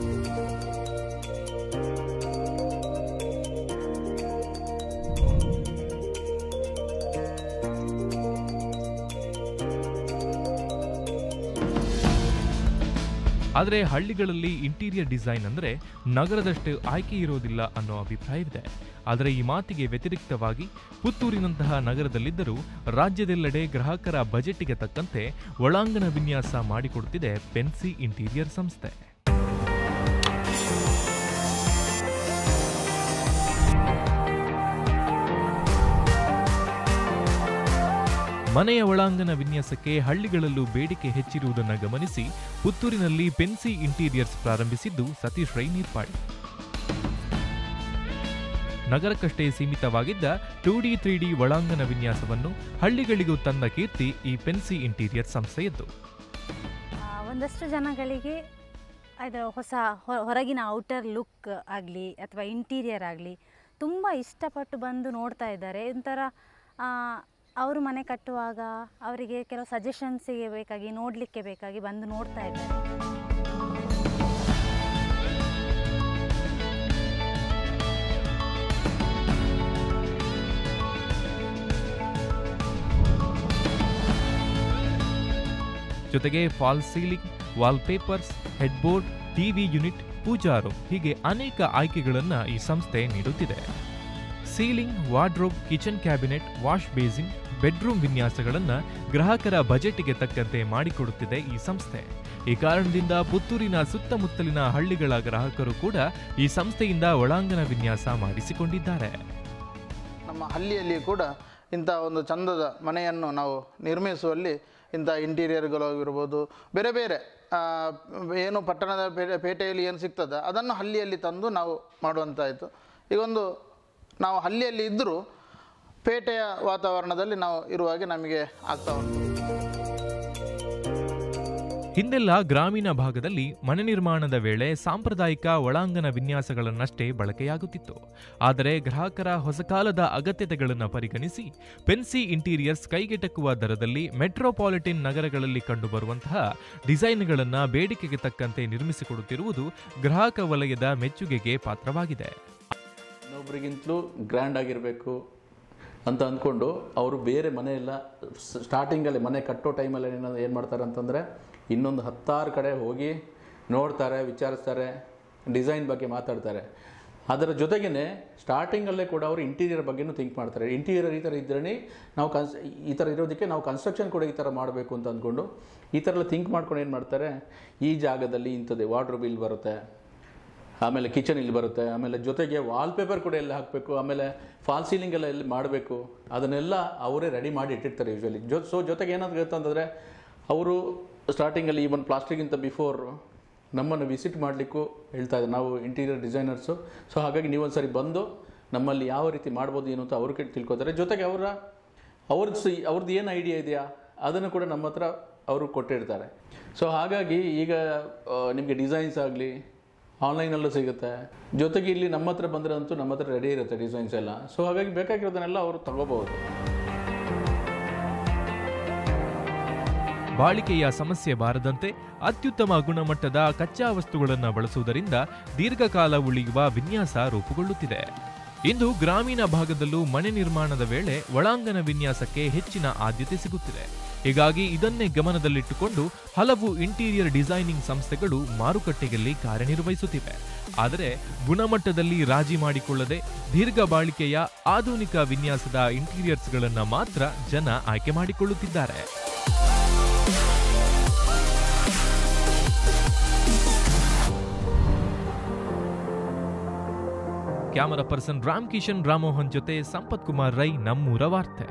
ಆದರೆ ಹಳ್ಳಿಗಳಲ್ಲಿ ಇಂಟೀರಿಯರ್ ಡಿಸೈನ್ ಅಂದರೆ ನಗರದಷ್ಟು ಆಯ್ಕೆ ಇರೋದಿಲ್ಲ ಅನ್ನೋ ಅಭಿಪ್ರಾಯವಿದೆ ಆದರೆ ಈ ಮಾತಿಗೆ ವ್ಯತಿರಿಕ್ತವಾಗಿ ಪುತ್ತೂರಿನಂತಹ ನಗರದಲ್ಲಿದ್ದರೂ ರಾಜ್ಯದೆಲ್ಲೆಡೆ ಗ್ರಾಹಕರ ಬಜೆಟ್ಗೆ ತಕ್ಕಂತೆ ಒಳಾಂಗಣ ವಿನ್ಯಾಸ ಮಾಡಿಕೊಡುತ್ತಿದೆ ಪೆನ್ಸಿ ಇಂಟೀರಿಯರ್ ಸಂಸ್ಥೆ ಮನೆಯ ಒಳಾಂಗಣ ವಿನ್ಯಾಸಕ್ಕೆ ಹಳ್ಳಿಗಳಲ್ಲೂ ಬೇಡಿಕೆ ಹೆಚ್ಚಿರುವುದನ್ನು ಗಮನಿಸಿ ಪುತ್ತೂರಿನಲ್ಲಿ ಪೆನ್ಸಿ ಇಂಟೀರಿಯರ್ಸ್ ಪ್ರಾರಂಭಿಸಿದ್ದು ಸತೀಶ್ ರೈ ನೀರ್ಪಾಡಿ ನಗರಕ್ಕಷ್ಟೇ ಸೀಮಿತವಾಗಿದ್ದ ಟೂ ಡಿ ತ್ರೀ ಡಿ ಒಳಾಂಗಣ ವಿನ್ಯಾಸವನ್ನು ಹಳ್ಳಿಗಳಿಗೂ ತಂದ ಕೀರ್ತಿ ಈ ಪೆನ್ಸಿ ಇಂಟೀರಿಯರ್ ಸಂಸ್ಥೆಯದ್ದು ಆ, ಒಂದಷ್ಟು ಜನಗಳಿಗೆ ಅದು ಹೊಸ ಹೊ- ಹೊರಗಿನ ಔಟರ್ ಲುಕ್ ಆಗಲಿ ಅಥವಾ ಇಂಟೀರಿಯರ್ ಆಗಲಿ ತುಂಬ ಇಷ್ಟಪಟ್ಟು ಬಂದು ನೋಡ್ತಾ ಇದ್ದಾರೆ ಒಂಥರ ಆ, ಅವರು ಮನೆ ಕಟ್ಟುವಾಗ ಅವರಿಗೆ ಕೆಲವು ಸಜೆಷನ್ಸಿಗೆ ಬೇಕಾಗಿ ನೋಡಲಿಕ್ಕೆ ಬೇಕಾಗಿ ಬಂದು ನೋಡ್ತಾ ಇದ್ದಾರೆ ಜೊತೆಗೆ fall ceiling wall papers headboard TV unit ಪೂಜಾರು ಹೀಗೆ ಅನೇಕ ಆಯ್ಕೆಗಳನ್ನು ಈ ಸಂಸ್ಥೆ ನೀಡುತ್ತಿದೆ ceiling wardrobe kitchen cabinet wash basin bedroom ವಿನ್ಯಾಸಗಳನ್ನು ಗ್ರಾಹಕರ ಬಜೆಟ್ಗೆ ತಕ್ಕಂತೆ ಮಾಡಿಕೊಡುತ್ತಿದೆ ಈ ಸಂಸ್ಥೆ ಈ ಕಾರಣದಿಂದ ಪುತ್ತೂರಿನ ಸುತ್ತಮುತ್ತಲಿನ ಹಳ್ಳಿಗಳ ಗ್ರಾಹಕರು ಕೂಡ ಈ ಸಂಸ್ಥೆಯಿಂದ ಒಳಾಂಗಣ ವಿನ್ಯಾಸ ಮಾಡಿಸಿಕೊಂಡಿದ್ದಾರೆ ನಮ್ಮ ಹಳ್ಳಿಯಲ್ಲಿ ಕೂಡ ಇಂಥ ಒಂದು ಚಂದದ ಮನೆಯನ್ನು ನಾವು ನಿರ್ಮಿಸುವಲ್ಲಿ ಇಂಥ ಇಂಟೀರಿಯರ್ಗಳಾಗಿರ್ಬೋದು ಬೇರೆ ಬೇರೆ ಆ, ಏನು ಪಟ್ಟಣದ ಪೇ- ಪೇಟೆಯಲ್ಲಿ ಏನು ಸಿಗ್ತದೆ ಅದನ್ನು ಹಳ್ಳಿಯಲ್ಲಿ ತಂದು ನಾವು ಮಾಡುವಂತಾಯಿತು ಈಗೊಂದು ನಾವು ಹಳ್ಳಿಯಲ್ಲಿ ಇದ್ದರೂ ಪೇಟೆಯ ವಾತಾವರಣದಲ್ಲಿ ನಾವು ಇರುವಾಗೆ ನಮಗೆ ಆಗ್ತಾ ಉಂಟು ಹಿಂದೆಲ್ಲ ಗ್ರಾಮೀಣ ಭಾಗದಲ್ಲಿ ಮನೆ ನಿರ್ಮಾಣದ ವೇಳೆ ಸಾಂಪ್ರದಾಯಿಕ ಒಳಾಂಗಣ ವಿನ್ಯಾಸಗಳನ್ನಷ್ಟೇ ಬಳಕೆಯಾಗುತ್ತಿತ್ತು ಆದರೆ ಗ್ರಾಹಕರ ಹೊಸಕಾಲದ ಅಗತ್ಯತೆಗಳನ್ನು ಪರಿಗಣಿಸಿ ಪೆನ್ಸಿ ಇಂಟೀರಿಯರ್ಸ್ ಕೈಗೆಟಕುವ ದರದಲ್ಲಿ ಮೆಟ್ರೋಪಾಲಿಟನ್ ನಗರಗಳಲ್ಲಿ ಕಂಡುಬರುವಂತಹ ಡಿಸೈನ್ಗಳನ್ನು ಬೇಡಿಕೆಗೆ ತಕ್ಕಂತೆ ನಿರ್ಮಿಸಿಕೊಡುತ್ತಿರುವುದು ಗ್ರಾಹಕ ವಲಯದ ಮೆಚ್ಚುಗೆಗೆ ಪಾತ್ರವಾಗಿದೆ ಇನ್ನೊಬ್ರಿಗಿಂತಲೂ ಗ್ರ್ಯಾಂಡ್ ಆಗಿರಬೇಕು ಅಂತ ಅಂದ್ಕೊಂಡು ಅವರು ಬೇರೆ ಮನೆಯೆಲ್ಲ ಸ್ಟಾರ್ಟಿಂಗಲ್ಲಿ ಮನೆ ಕಟ್ಟೋ ಟೈಮಲ್ಲಿ ಏನು ಏನು ಮಾಡ್ತಾರೆ ಅಂತಂದರೆ ಇನ್ನೊಂದು ಹತ್ತಾರು ಕಡೆ ಹೋಗಿ ನೋಡ್ತಾರೆ ವಿಚಾರಿಸ್ತಾರೆ ಡಿಸೈನ್ ಬಗ್ಗೆ ಮಾತಾಡ್ತಾರೆ ಅದರ ಜೊತೆಗೇ ಸ್ಟಾರ್ಟಿಂಗಲ್ಲೇ ಕೂಡ ಅವರು ಇಂಟೀರಿಯರ್ ಬಗ್ಗೆನೂ ಥಿಂಕ್ ಮಾಡ್ತಾರೆ ಇಂಟೀರಿಯರ್ ಈ ಥರ ಇದ್ರೇ ನಾವು ಕನ್ಸ್ ಈ ಥರ ಇರೋದಕ್ಕೆ ನಾವು ಕನ್ಸ್ಟ್ರಕ್ಷನ್ ಕೂಡ ಈ ಥರ ಮಾಡಬೇಕು ಅಂತ ಅಂದ್ಕೊಂಡು ಈ ಥರ ಎಲ್ಲ ಥಿಂಕ್ ಮಾಡ್ಕೊಂಡು ಏನು ಮಾಡ್ತಾರೆ ಈ ಜಾಗದಲ್ಲಿ ಇಂಥದ್ದೇ ವಾಟ್ರ್ ಬಿಲ್ ಬರುತ್ತೆ ಆಮೇಲೆ ಕಿಚನ್ ಇಲ್ಲಿ ಬರುತ್ತೆ ಆಮೇಲೆ ಜೊತೆಗೆ ವಾಲ್ಪೇಪರ್ ಕೂಡ ಎಲ್ಲ ಹಾಕಬೇಕು ಆಮೇಲೆ ಫಾಲ್ ಸೀಲಿಂಗ್ ಎಲ್ಲ ಎಲ್ಲಿ ಮಾಡಬೇಕು ಅದನ್ನೆಲ್ಲ ಅವರೇ ರೆಡಿ ಮಾಡಿ ಇಟ್ಟಿರ್ತಾರೆ ಯೂಶ್ವಲಿ ಜೊ ಸೊ ಜೊತೆಗೆ ಏನಾಗುತ್ತೆ ಅಂತಂದರೆ ಅವರು ಸ್ಟಾರ್ಟಿಂಗಲ್ಲಿ ಈವನ್ ಪ್ಲಾಸ್ಟಿಕ್ಗಿಂತ ಬಿಫೋರ್ ನಮ್ಮನ್ನು ವಿಸಿಟ್ ಮಾಡಲಿಕ್ಕೂ ಹೇಳ್ತಾ ಇದ್ದಾರೆ ನಾವು ಇಂಟೀರಿಯರ್ ಡಿಸೈನರ್ಸು ಸೊ ಹಾಗಾಗಿ ನೀವೊಂದು ಸರಿ ಬಂದು ನಮ್ಮಲ್ಲಿ ಯಾವ ರೀತಿ ಮಾಡ್ಬೋದು ಏನು ಅಂತ ಅವರು ತಿಳ್ಕೊತಾರೆ ಜೊತೆಗೆ ಅವರ ಅವ್ರದ್ದು ಸಿ ಅವ್ರದ್ದು ಏನು ಐಡಿಯಾ ಇದೆಯಾ ಅದನ್ನು ಕೂಡ ನಮ್ಮ ಹತ್ರ ಅವರು ಕೊಟ್ಟಿರ್ತಾರೆ ಸೊ ಹಾಗಾಗಿ ಈಗ ನಿಮಗೆ ಡಿಸೈನ್ಸ್ ಆಗಲಿ ಆನ್ಲೈನಲ್ಲೂ ಸಿಗುತ್ತೆ ಜೊತೆಗೆ ಇಲ್ಲಿ ನಮ್ಮ ಹತ್ರ ಬಂದರೆ ಅಂತೂ ನಮ್ಮ ಹತ್ರ ರೆಡಿ ಇರುತ್ತೆ ಡಿಸೈನ್ಸ್ ಎಲ್ಲ ಸೊ ಹಾಗಾಗಿ ಬೇಕಾಗಿರೋದನ್ನೆಲ್ಲ ಅವರು ತಗೋಬಹುದು ಬಾಳಿಕೆಯ ಸಮಸ್ಯೆ ಬಾರದಂತೆ ಅತ್ಯುತ್ತಮ ಗುಣಮಟ್ಟದ ಕಚ್ಚಾ ವಸ್ತುಗಳನ್ನು ಬಳಸುವುದರಿಂದ ದೀರ್ಘಕಾಲ ಉಳಿಯುವ ವಿನ್ಯಾಸ ರೂಪುಗೊಳ್ಳುತ್ತಿದೆ ಇಂದು ಗ್ರಾಮೀಣ ಭಾಗದಲ್ಲೂ ಮನೆ ನಿರ್ಮಾಣದ ವೇಳೆ ಒಳಾಂಗಣ ವಿನ್ಯಾಸಕ್ಕೆ ಹೆಚ್ಚಿನ ಆದ್ಯತೆ ಸಿಗುತ್ತಿದೆ ಹೀಗಾಗಿ ಇದನ್ನೇ ಗಮನದಲ್ಲಿಟ್ಟುಕೊಂಡು ಹಲವು ಇಂಟೀರಿಯರ್ ಡಿಸೈನಿಂಗ್ ಸಂಸ್ಥೆಗಳು ಮಾರುಕಟ್ಟೆಯಲ್ಲಿ ಕಾರ್ಯನಿರ್ವಹಿಸುತ್ತಿವೆ ಆದರೆ ಗುಣಮಟ್ಟದಲ್ಲಿ ರಾಜಿ ಮಾಡಿಕೊಳ್ಳದೆ ದೀರ್ಘ ಬಾಳಿಕೆಯ ಆಧುನಿಕ ವಿನ್ಯಾಸದ ಇಂಟೀರಿಯರ್ಸ್ಗಳನ್ನು ಮಾತ್ರ ಜನ ಆಯ್ಕೆ ಮಾಡಿಕೊಳ್ಳುತ್ತಿದ್ದಾರೆ ಕ್ಯಾಮರಾ ಪರ್ಸನ್ ರಾಮ್ ಕಿಶನ್ ರಾಮೋಹನ್ ಜೊತೆ ಸಂಪತ್ ಕುಮಾರ್ ರೈ ನಮ್ಮೂರ ವಾರ್ತೆ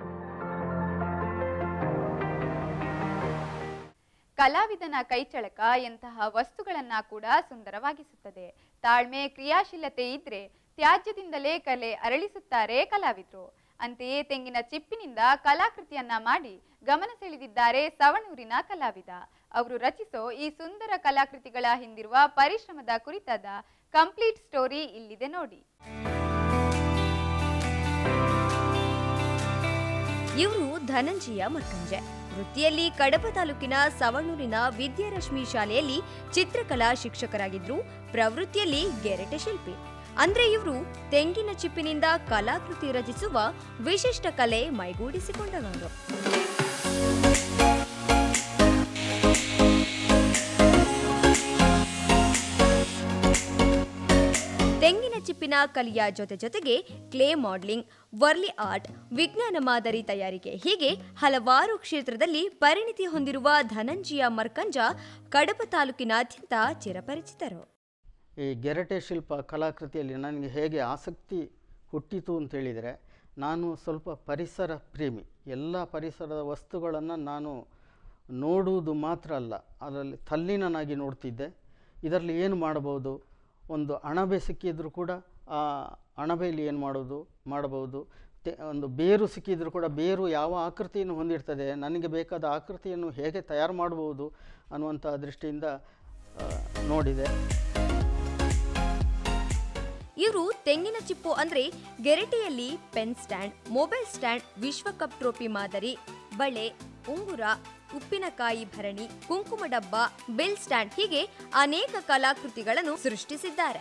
ಕಲಾವಿದನ ಕೈಚಳಕ ಎಂತಹ ವಸ್ತುಗಳನ್ನ ಕೂಡ ಸುಂದರವಾಗಿಸುತ್ತದೆ ತಾಳ್ಮೆ ಕ್ರಿಯಾಶೀಲತೆ ಇದ್ರೆ ತ್ಯಾಜ್ಯದಿಂದಲೇ ಕಲೆ ಅರಳಿಸುತ್ತಾರೆ ಕಲಾವಿದರು ಅಂತೆಯೇ ತೆಂಗಿನ ಚಿಪ್ಪಿನಿಂದ ಕಲಾಕೃತಿಯನ್ನ ಮಾಡಿ ಗಮನ ಸೆಳೆದಿದ್ದಾರೆ ಸವಣೂರಿನ ಕಲಾವಿದ ಅವರು ರಚಿಸೋ ಈ ಸುಂದರ ಕಲಾಕೃತಿಗಳ ಹಿಂದಿರುವ ಪರಿಶ್ರಮದ ಕುರಿತಾದ ಕಂಪ್ಲೀಟ್ ಸ್ಟೋರಿ ಇಲ್ಲಿದೆ ನೋಡಿ ಇವರು ಧನಂಜಯ ಮಕ್ಕಂಜೆ ವೃತ್ತಿಯಲ್ಲಿ ಕಡಪ ತಾಲೂಕಿನ ಸವಣೂರಿನ ವಿದ್ಯಾರಶ್ಮಿ ಶಾಲೆಯಲ್ಲಿ ಚಿತ್ರಕಲಾ ಶಿಕ್ಷಕರಾಗಿದ್ರು ಪ್ರವೃತ್ತಿಯಲ್ಲಿ ಗೆರೆಟೆ ಶಿಲ್ಪಿ ಅಂದ್ರೆ ಇವರು ತೆಂಗಿನ ಚಿಪ್ಪಿನಿಂದ ಕಲಾಕೃತಿ ರಚಿಸುವ ವಿಶಿಷ್ಟ ಕಲೆ ಮೈಗೂಡಿಸಿಕೊಂಡವರು ತೆಂಗಿನ ಚಿಪ್ಪಿನ ಕಲಿಯ ಜೊತೆ ಜೊತೆಗೆ ಕ್ಲೇ ಮಾಡಲಿಂಗ್ ವರ್ಲಿ ಆರ್ಟ್ ವಿಜ್ಞಾನ ಮಾದರಿ ತಯಾರಿಕೆ ಹೀಗೆ ಹಲವಾರು ಕ್ಷೇತ್ರದಲ್ಲಿ ಪರಿಣಿತಿ ಹೊಂದಿರುವ ಧನಂಜಯ ಮರ್ಕಂಜ ಕಡಪ ತಾಲೂಕಿನಾದ್ಯಂತ ಚಿರಪರಿಚಿತರು ಈ ಗೆರಟೆ ಶಿಲ್ಪ ಕಲಾಕೃತಿಯಲ್ಲಿ ನನಗೆ ಹೇಗೆ ಆಸಕ್ತಿ ಹುಟ್ಟಿತು ಅಂತೇಳಿದರೆ ನಾನು ಸ್ವಲ್ಪ ಪರಿಸರ ಪ್ರೇಮಿ ಎಲ್ಲ ಪರಿಸರದ ವಸ್ತುಗಳನ್ನು ನಾನು ನೋಡುವುದು ಮಾತ್ರ ಅಲ್ಲ ಅದರಲ್ಲಿ ತಲ್ಲೀನನಾಗಿ ನೋಡ್ತಿದ್ದೆ ಇದರಲ್ಲಿ ಏನು ಮಾಡಬಹುದು ಒಂದು ಅಣಬೆ ಸಿಕ್ಕಿದರೂ ಕೂಡ ಆ ಅಣಬೆಯಲ್ಲಿ ಏನು ಮಾಡೋದು ಮಾಡಬಹುದು ತೆ ಒಂದು ಬೇರು ಸಿಕ್ಕಿದರೂ ಕೂಡ ಬೇರು ಯಾವ ಆಕೃತಿಯನ್ನು ಹೊಂದಿರ್ತದೆ ನನಗೆ ಬೇಕಾದ ಆಕೃತಿಯನ್ನು ಹೇಗೆ ತಯಾರು ಮಾಡಬಹುದು ಅನ್ನುವಂಥ ದೃಷ್ಟಿಯಿಂದ ಆ, ನೋಡಿದೆ ಇವರು ತೆಂಗಿನ ಚಿಪ್ಪು ಅಂದ್ರೆ ಗೆರಟೆಯಲ್ಲಿ ಪೆನ್ ಸ್ಟ್ಯಾಂಡ್ ಮೊಬೈಲ್ ಸ್ಟ್ಯಾಂಡ್ ವಿಶ್ವಕಪ್ ಟ್ರೋಫಿ ಮಾದರಿ ಬಳೆ ಉಂಗುರ ಉಪ್ಪಿನಕಾಯಿ ಭರಣಿ ಕುಂಕುಮ ಡಬ್ಬ ಬಿಲ್ ಸ್ಟ್ಯಾಂಡ್ ಹೀಗೆ ಅನೇಕ ಕಲಾಕೃತಿಗಳನ್ನು ಸೃಷ್ಟಿಸಿದ್ದಾರೆ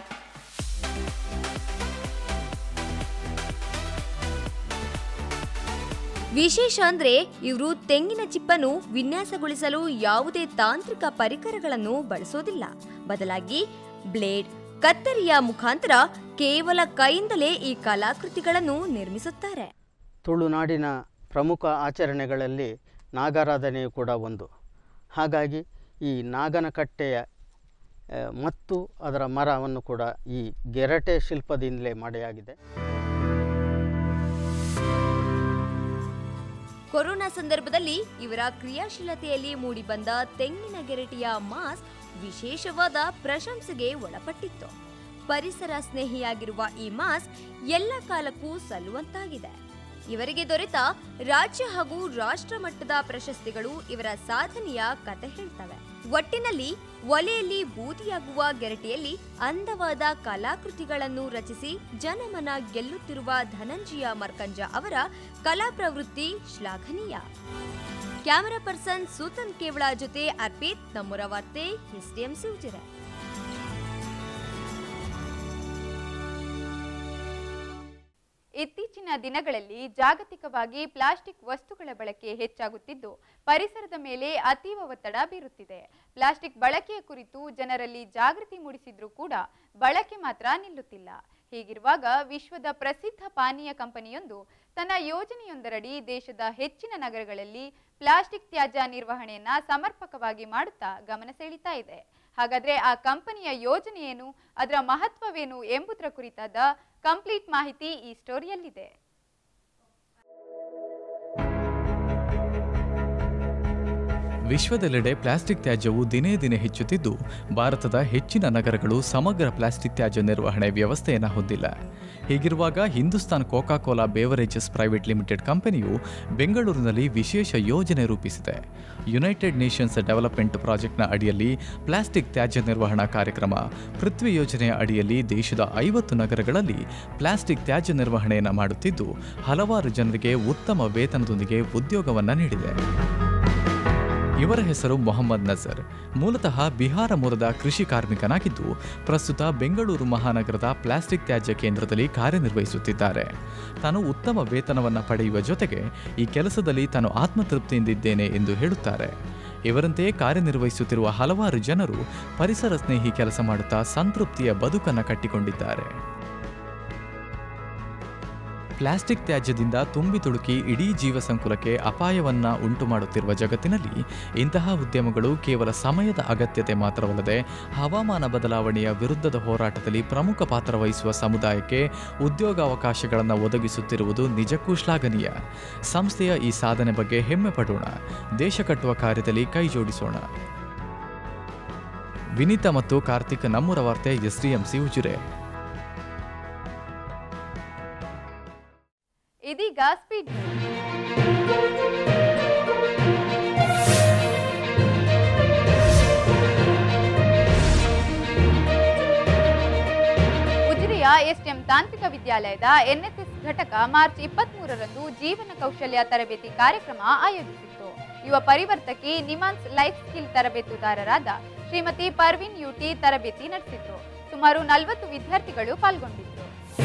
ವಿಶೇಷ ಅಂದ್ರೆ ಇವರು ತೆಂಗಿನ ಚಿಪ್ಪನ್ನು ವಿನ್ಯಾಸಗೊಳಿಸಲು ಯಾವುದೇ ತಾಂತ್ರಿಕ ಪರಿಕರಗಳನ್ನು ಬಳಸೋದಿಲ್ಲ ಬದಲಾಗಿ ಬ್ಲೇಡ್ ಕತ್ತರಿಯ ಮುಖಾಂತರ ಕೇವಲ ಕೈಯಿಂದಲೇ ಈ ಕಲಾಕೃತಿಗಳನ್ನು ನಿರ್ಮಿಸುತ್ತಾರೆ ತುಳುನಾಡಿನ ಪ್ರಮುಖ ಆಚರಣೆಗಳಲ್ಲಿ ನಾಗಾರಾಧನೆಯು ಕೂಡ ಒಂದು ಹಾಗಾಗಿ ಈ ನಾಗನಕಟ್ಟೆಯ ಆ, ಮತ್ತು ಅದರ ಮರವನ್ನು ಕೂಡ ಈ ಗೆರಟೆ ಶಿಲ್ಪದಿಂದಲೇ ಮಾಡಿಯಾಗಿದೆ ಕೊರೋನಾ ಸಂದರ್ಭದಲ್ಲಿ ಇವರ ಕ್ರಿಯಾಶೀಲತೆಯಲ್ಲಿ ಮೂಡಿಬಂದ ತೆಂಗಿನ ಗೆರಟಿಯ ಮಾಸ್ಕ್ ವಿಶೇಷವಾದ ಪ್ರಶಂಸೆಗೆ ಒಳಪಟ್ಟಿತ್ತು ಪರಿಸರ ಸ್ನೇಹಿಯಾಗಿರುವ ಈ ಮಾಸ್ಕ್ ಎಲ್ಲ ಕಾಲಕ್ಕೂ ಸಲ್ಲುವಂತಾಗಿದೆ ಇವರಿಗೆ ದೊರೆತ ರಾಜ್ಯ ಹಾಗೂ ರಾಷ್ಟ್ರ ಮಟ್ಟದ ಪ್ರಶಸ್ತಿಗಳು ಇವರ ಸಾಧನೆಯ ಕತೆ ಹೇಳ್ತವೆ ಒಟ್ಟಿನಲ್ಲಿ ಒಲೆಯಲ್ಲಿ ಬೂದಿಯಾಗುವ ಗೆರಟಿಯಲ್ಲಿ ಅಂದವಾದ ಕಲಾಕೃತಿಗಳನ್ನು ರಚಿಸಿ ಜನಮನ ಗೆಲ್ಲುತ್ತಿರುವ ಧನಂಜಯ ಮರ್ಕಂಜ ಅವರ ಕಲಾ ಪ್ರವೃತ್ತಿ ಶ್ಲಾಘನೀಯ ಕ್ಯಾಮರಾ ಪರ್ಸನ್ ಸೂತನ್ ಕೇವಳ ಜೊತೆ ಅರ್ಪಿತ್ ನಮ್ಮೂರ ವಾರ್ತೆ ಎಸ್ಡಿಎಂ ಸಿವುಜಿರೆ ಇತ್ತೀಚಿನ ದಿನಗಳಲ್ಲಿ ಜಾಗತಿಕವಾಗಿ ಪ್ಲಾಸ್ಟಿಕ್ ವಸ್ತುಗಳ ಬಳಕೆ ಹೆಚ್ಚಾಗುತ್ತಿದ್ದು ಪರಿಸರದ ಮೇಲೆ ಅತೀವ ಒತ್ತಡ ಬೀರುತ್ತಿದೆ ಪ್ಲಾಸ್ಟಿಕ್ ಬಳಕೆಯ ಕುರಿತು ಜನರಲ್ಲಿ ಜಾಗೃತಿ ಮೂಡಿಸಿದ್ರೂ ಕೂಡ ಬಳಕೆ ಮಾತ್ರ ನಿಲ್ಲುತ್ತಿಲ್ಲ ಹೀಗಿರುವಾಗ ವಿಶ್ವದ ಪ್ರಸಿದ್ಧ ಪಾನೀಯ ಕಂಪನಿಯೊಂದು ತನ್ನ ಯೋಜನೆಯೊಂದರಡಿ ದೇಶದ ಹೆಚ್ಚಿನ ನಗರಗಳಲ್ಲಿ ಪ್ಲಾಸ್ಟಿಕ್ ತ್ಯಾಜ್ಯ ನಿರ್ವಹಣೆಯನ್ನ ಸಮರ್ಪಕವಾಗಿ ಮಾಡುತ್ತಾ ಗಮನ ಸೆಳೀತಾ ಇದೆ ಹಾಗಾದ್ರೆ ಆ ಕಂಪನಿಯ ಯೋಜನೆ ಏನು ಅದರ ಮಹತ್ವವೇನು ಎಂಬುದರ ಕುರಿತಾದ ಕಂಪ್ಲೀಟ್ ಮಾಹಿತಿ ಈ ಸ್ಟೋರಿಯಲ್ಲಿದೆ ವಿಶ್ವದೆಲ್ಲೆಡೆ ಪ್ಲಾಸ್ಟಿಕ್ ತ್ಯಾಜ್ಯವು ದಿನೇ ದಿನೇ ಹೆಚ್ಚುತ್ತಿದ್ದು ಭಾರತದ ಹೆಚ್ಚಿನ ನಗರಗಳು ಸಮಗ್ರ ಪ್ಲಾಸ್ಟಿಕ್ ತ್ಯಾಜ್ಯ ನಿರ್ವಹಣೆ ವ್ಯವಸ್ಥೆಯನ್ನು ಹೊಂದಿಲ್ಲ ಹೀಗಿರುವಾಗ Hindustan Coca Cola beverages private limited ಕಂಪನಿಯು ಬೆಂಗಳೂರಿನಲ್ಲಿ ವಿಶೇಷ ಯೋಜನೆ ರೂಪಿಸಿದೆ ಯುನೈಟೆಡ್ ನೇಷನ್ಸ್ ಡೆವಲಪ್ಮೆಂಟ್ ಪ್ರಾಜೆಕ್ಟ್ನ ಅಡಿಯಲ್ಲಿ ಪ್ಲಾಸ್ಟಿಕ್ ತ್ಯಾಜ್ಯ ನಿರ್ವಹಣಾ ಕಾರ್ಯಕ್ರಮ ಪೃಥ್ವಿ ಯೋಜನೆಯ ಅಡಿಯಲ್ಲಿ ದೇಶದ ಐವತ್ತು ನಗರಗಳಲ್ಲಿ ಪ್ಲಾಸ್ಟಿಕ್ ತ್ಯಾಜ್ಯ ನಿರ್ವಹಣೆಯನ್ನು ಮಾಡುತ್ತಿದ್ದು ಹಲವಾರು ಜನರಿಗೆ ಉತ್ತಮ ವೇತನದೊಂದಿಗೆ ಉದ್ಯೋಗವನ್ನು ನೀಡಿದೆ ಇವರ ಹೆಸರು ಮೊಹಮ್ಮದ್ ನಜರ್ ಮೂಲತಃ ಬಿಹಾರ ಮೂಲದ ಕೃಷಿ ಕಾರ್ಮಿಕನಾಗಿದ್ದು ಪ್ರಸ್ತುತ ಬೆಂಗಳೂರು ಮಹಾನಗರದ ಪ್ಲಾಸ್ಟಿಕ್ ತ್ಯಾಜ್ಯ ಕೇಂದ್ರದಲ್ಲಿ ಕಾರ್ಯನಿರ್ವಹಿಸುತ್ತಿದ್ದಾರೆ ತಾನು ಉತ್ತಮ ವೇತನವನ್ನು ಪಡೆಯುವ ಜೊತೆಗೆ ಈ ಕೆಲಸದಲ್ಲಿ ತಾನು ಆತ್ಮತೃಪ್ತಿಯಿಂದಿದ್ದೇನೆ ಎಂದು ಹೇಳುತ್ತಾರೆ ಇವರಂತೆ ಕಾರ್ಯನಿರ್ವಹಿಸುತ್ತಿರುವ ಹಲವಾರು ಜನರು ಪರಿಸರ ಸ್ನೇಹಿ ಕೆಲಸ ಮಾಡುತ್ತಾ ಸಂತೃಪ್ತಿಯ ಬದುಕನ್ನು ಕಟ್ಟಿಕೊಂಡಿದ್ದಾರೆ ಪ್ಲಾಸ್ಟಿಕ್ ತ್ಯಾಜ್ಯದಿಂದ ತುಂಬಿ ತುಳುಕಿ ಇಡೀ ಜೀವ ಸಂಕುಲಕ್ಕೆ ಅಪಾಯವನ್ನ ಉಂಟು ಮಾಡುತ್ತಿರುವ ಜಗತ್ತಿನಲ್ಲಿ ಇಂತಹ ಉದ್ಯಮಗಳು ಕೇವಲ ಸಮಯದ ಅಗತ್ಯತೆ ಮಾತ್ರವಲ್ಲದೆ ಹವಾಮಾನ ಬದಲಾವಣೆಯ ವಿರುದ್ಧದ ಹೋರಾಟದಲ್ಲಿ ಪ್ರಮುಖ ಪಾತ್ರ ವಹಿಸುವ ಸಮುದಾಯಕ್ಕೆ ಉದ್ಯೋಗಾವಕಾಶಗಳನ್ನು ಒದಗಿಸುತ್ತಿರುವುದು ನಿಜಕ್ಕೂ ಶ್ಲಾಘನೀಯ ಸಂಸ್ಥೆಯ ಈ ಸಾಧನೆ ಬಗ್ಗೆ ಹೆಮ್ಮೆ ಪಡೋಣ ದೇಶ ಕಟ್ಟುವ ಕಾರ್ಯದಲ್ಲಿ ಕೈ ಜೋಡಿಸೋಣ ವಿನೀತಾ ಮತ್ತು ಕಾರ್ತಿಕ್ ನಮ್ಮೂರ ವಾರ್ತೆ ಎಸ್ಡಿಎಂಸಿ ಉಜಿರೆ ಇದೀಗ ಸ್ಪೀಡ್ ಉಜಿರೆಯ ಎಸ್ಎಂ ತಾಂತ್ರಿಕ ವಿದ್ಯಾಲಯದ ಎನ್ಎಸ್ಎಸ್ ಘಟಕ ಮಾರ್ಚ್ ಇಪ್ಪತ್ಮೂರರಂದು ಜೀವನ ಕೌಶಲ್ಯ ತರಬೇತಿ ಕಾರ್ಯಕ್ರಮ ಆಯೋಜಿಸಿತ್ತು ಯುವ ಪರಿವರ್ತಕಿ ನಿಮಾನ್ಸ್ ಲೈಫ್ ಸ್ಕಿಲ್ ತರಬೇತುದಾರರಾದ ಶ್ರೀಮತಿ ಪರ್ವಿನ್ ಯುಟಿ ತರಬೇತಿ ನಡೆಸಿದ್ರು ಸುಮಾರು ನಲವತ್ತು ವಿದ್ಯಾರ್ಥಿಗಳು ಪಾಲ್ಗೊಂಡಿದ್ರು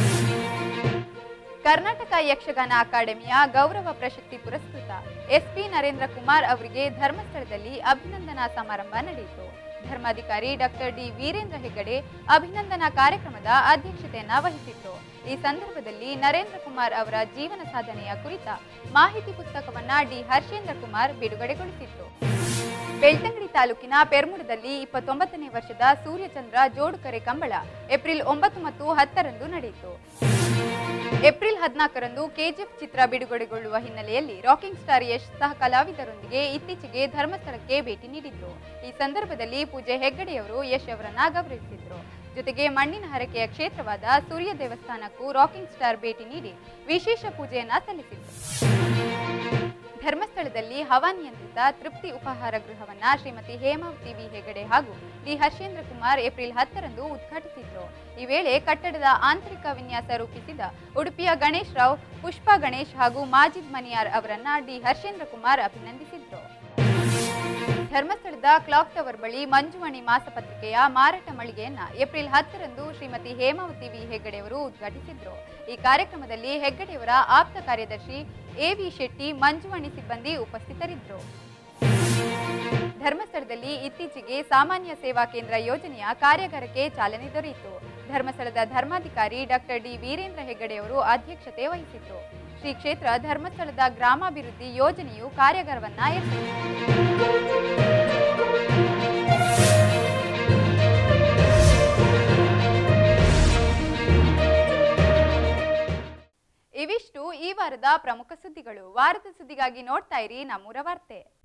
ಕರ್ನಾಟಕ ಯಕ್ಷಗಾನ ಅಕಾಡೆಮಿಯ ಗೌರವ ಪ್ರಶಸ್ತಿ ಪುರಸ್ಕೃತ ಎಸ್ಪಿ ನರೇಂದ್ರ ಕುಮಾರ್ ಅವರಿಗೆ ಧರ್ಮಸ್ಥಳದಲ್ಲಿ ಅಭಿನಂದನಾ ಸಮಾರಂಭ ನಡೆಯಿತು ಧರ್ಮಾಧಿಕಾರಿ ಡಾಕ್ಟರ್ ಡಿ ವೀರೇಂದ್ರ ಹೆಗ್ಗಡೆ ಅಭಿನಂದನಾ ಕಾರ್ಯಕ್ರಮದ ಅಧ್ಯಕ್ಷತೆಯನ್ನ ವಹಿಸಿತ್ತು ಈ ಸಂದರ್ಭದಲ್ಲಿ ನರೇಂದ್ರ ಕುಮಾರ್ ಅವರ ಜೀವನ ಸಾಧನೆಯ ಕುರಿತ ಮಾಹಿತಿ ಪುಸ್ತಕವನ್ನ ಡಿ ಹರ್ಷೇಂದ್ರ ಕುಮಾರ್ ಬಿಡುಗಡೆಗೊಳಿಸಿತ್ತು ಬೆಳ್ತಂಗಡಿ ತಾಲೂಕಿನ ಪೆರ್ಮುಡದಲ್ಲಿ ಇಪ್ಪತ್ತೊಂಬತ್ತನೇ ವರ್ಷದ ಸೂರ್ಯಚಂದ್ರ ಜೋಡುಕರೆ ಕಂಬಳ ಏಪ್ರಿಲ್ ಒಂಬತ್ತು ಮತ್ತು ಹತ್ತರಂದು ನಡೆಯಿತು ಏಪ್ರಿಲ್ ಹದಿನಾಲ್ಕರಂದು ಕೆಜಿಎಫ್ ಚಿತ್ರ ಬಿಡುಗಡೆಗೊಳ್ಳುವ ಹಿನ್ನೆಲೆಯಲ್ಲಿ ರಾಕಿಂಗ್ ಸ್ಟಾರ್ ಯಶ್ ಸಹ ಕಲಾವಿದರೊಂದಿಗೆ ಇತ್ತೀಚೆಗೆ ಧರ್ಮಸ್ಥಳಕ್ಕೆ ಭೇಟಿ ನೀಡಿದ್ರು ಈ ಸಂದರ್ಭದಲ್ಲಿ ಪೂಜೆ ಹೆಗ್ಗಡೆಯವರು ಯಶ್ ಅವರನ್ನ ಗೌರವಿಸಿದ್ರು ಜೊತೆಗೆ ಮಣ್ಣಿನ ಹರಕೆಯ ಕ್ಷೇತ್ರವಾದ ಸೂರ್ಯ ದೇವಸ್ಥಾನಕ್ಕೂ ರಾಕಿಂಗ್ ಸ್ಟಾರ್ ಭೇಟಿ ನೀಡಿ ವಿಶೇಷ ಪೂಜೆಯನ್ನ ಸಲ್ಲಿಸಿದ್ರು ಧರ್ಮಸ್ಥಳದಲ್ಲಿ ಹವಾನಿಯಂತ್ರಿತ ತೃಪ್ತಿ ಉಪಹಾರ ಗೃಹವನ್ನ ಶ್ರೀಮತಿ ಹೇಮಾವತಿ ವಿ ಹೆಗಡೆ ಹಾಗೂ ಡಿ ಹರ್ಷೇಂದ್ರ ಕುಮಾರ್ ಏಪ್ರಿಲ್ ಹತ್ತರಂದು ಉದ್ಘಾಟಿಸಿದ್ರು ಈ ವೇಳೆ ಕಟ್ಟಡದ ಆಂತರಿಕ ವಿನ್ಯಾಸ ರೂಪಿಸಿದ ಉಡುಪಿಯ ಗಣೇಶ್ ರಾವ್ ಪುಷ್ಪಾ ಗಣೇಶ್ ಹಾಗೂ ಮಾಜಿದ್ ಮನಿಯಾರ್ ಅವರನ್ನ ಡಿ ಹರ್ಷೇಂದ್ರ ಕುಮಾರ್ ಅಭಿನಂದಿಸಿದ್ರು ಧರ್ಮಸ್ಥಳದ ಕ್ಲಾಕ್ ಟವರ್ ಬಳಿ ಮಂಜುಮಣಿ ಮಾಸಪತ್ರಿಕೆಯ ಮಾರಾಟ ಮಳಿಗೆಯನ್ನ ಏಪ್ರಿಲ್ ಹತ್ತರಂದು ಶ್ರೀಮತಿ ಹೇಮಾವತಿ ವಿ ಹೆಗ್ಗಡೆಯವರು ಉದ್ಘಾಟಿಸಿದ್ರು ಈ ಕಾರ್ಯಕ್ರಮದಲ್ಲಿ ಹೆಗ್ಗಡೆಯವರ ಆಪ್ತ ಕಾರ್ಯದರ್ಶಿ ಎ ವಿ ಶೆಟ್ಟಿ ಮಂಜುಮಣಿ ಸಿಬ್ಬಂದಿ ಉಪಸ್ಥಿತರಿದ್ದರು ಧರ್ಮಸ್ಥಳದಲ್ಲಿ ಇತ್ತೀಚೆಗೆ ಸಾಮಾನ್ಯ ಸೇವಾ ಕೇಂದ್ರ ಯೋಜನೆಯ ಕಾರ್ಯಾಗಾರಕ್ಕೆ ಚಾಲನೆ ದೊರೆಯಿತು ಧರ್ಮಸ್ಥಳದ ಧರ್ಮಾಧಿಕಾರಿ ಡಾಕ್ಟರ್ ಡಿ ವೀರೇಂದ್ರ ಹೆಗ್ಗಡೆಯವರು ಅಧ್ಯಕ್ಷತೆ ವಹಿಸಿದ್ರು ಶ್ರೀ ಕ್ಷೇತ್ರ ಧರ್ಮಸ್ಥಳದ ಗ್ರಾಮಾಭಿವೃದ್ಧಿ ಯೋಜನೆಯು ಕಾರ್ಯಾಗಾರವನ್ನ ಏರ್ಪಡಿಸಿತು ಇವಿಷ್ಟು ಈ ವಾರದ ಪ್ರಮುಖ ಸುದ್ದಿಗಳು ವಾರದ ಸುದ್ದಿಗಾಗಿ ನೋಡ್ತಾ ಇರಿ ನಮ್ಮೂರ ವಾರ್ತೆ